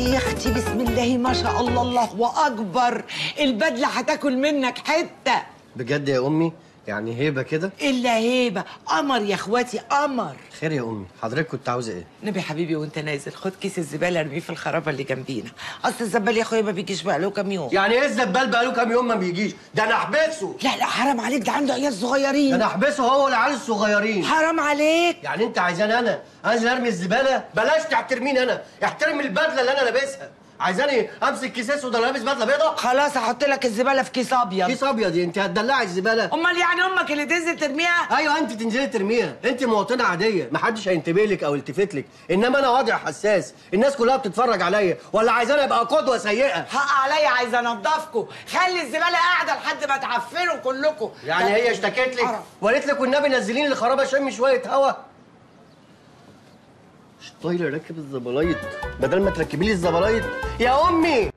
يا اختي بسم الله ما شاء الله الله اكبر البدله هتاكل منك حته بجد يا امي يعني هيبه كده الا هيبه قمر يا اخواتي قمر خير يا امي حضرتك كنت عاوزه ايه نبي حبيبي وانت نازل خد كيس الزباله ارميه في الخرابه اللي جنبينا اصل الزبال يا اخويا ما بيجيش بقى له كام يوم يعني ايه الزبال بقاله كام يوم ما بيجيش ده انا احبسه لا لا حرام عليك ده عنده عيال ده صغيرين انا احبسه هو والعيال الصغيرين حرام عليك يعني انت عايزاني انا انزل ارمي الزباله بلاش تحترميني انا احترمي البدله اللي انا لابسها عايزاني امسك كيس اسود ولا لابس بدله بيضاء خلاص هحط لك الزباله في كيس ابيض كيس ابيض دي انت هتدلعي الزباله امال يعني امك اللي تنزل ترميها ايوه انت تنزلي ترميها انت مواطنه عاديه محدش هينتبه لك او يلتفت لك انما انا وضع حساس الناس كلها بتتفرج عليا ولا عايزاني ابقى قدوه سيئه حق عليا عايزه انضفكم خلي الزباله قاعده لحد ما تعفنوا كلكم يعني ده- هي اشتكت لك قرف. وقالت لك والنبي نزليني الخرابه اشم شويه هوا مش طايله راكب الزبلايط بدل ما تركبي لي الزبلايط يا امي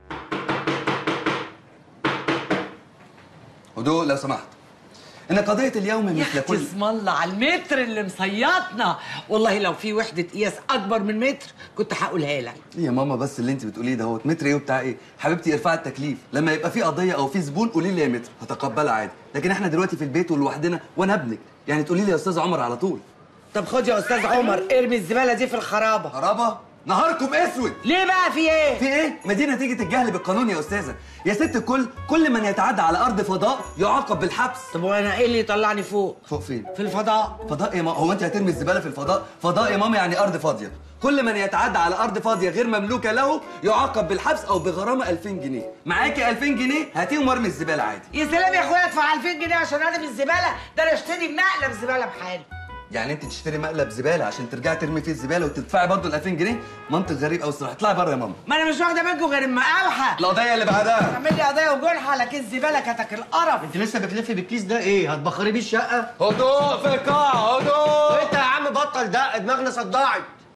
هدوء لو سمحت ان قضيه اليوم يا مثل اختي كل اسم الله على المتر اللي مصيطنا والله لو في وحده قياس اكبر من متر كنت هقولها لك إيه يا ماما بس اللي انت بتقوليه ده هو متر ايه وبتاع ايه حبيبتي ارفعي التكليف لما يبقى في قضيه او في زبون قولي لي يا متر هتقبلها عادي لكن احنا دلوقتي في البيت ولوحدنا وانا ابنك يعني تقولي لي يا استاذ عمر على طول طب خد يا استاذ عمر ارمي الزباله دي في الخرابه خرابه نهاركم اسود ليه بقى في ايه في ايه؟ ما دي نتيجة الجهل بالقانون يا أستاذة، يا ست الكل كل من يتعدى على أرض فضاء يعاقب بالحبس. طب وانا ايه اللي يطلعني فوق فوق فين؟ في الفضاء فضاء يا ماما هو انت هترمي الزباله في الفضاء فضاء يا ماما يعني ارض فاضيه كل من يتعدى على ارض فاضيه غير مملوكه له يعاقب بالحبس او بغرامه 2000 جنيه معاكي 2000 جنيه هاتيهم وارمي الزباله عادي يا سلام يا اخويا ادفع 2000 جنيه عشان ارمي الزباله ده انا اشتري مقلب زباله بحاله يعني انت تشتري مقلب زباله عشان ترجعي ترمي فيه الزباله وتدفعي برضه ال 2000 جنيه منطق غريب قوي الصراحه اطلعي بره يا ماما ما انا مش واخده منكم غير المقاوحه القضيه اللي بعدها اعمل لي قضيه وجرح على كيس زباله كتك القرف انت لسه بتلفي بالكيس ده ايه هتبخري بيه الشقه هدوء في القاعه هدوء انت يا عم بطل دق دماغنا صدعت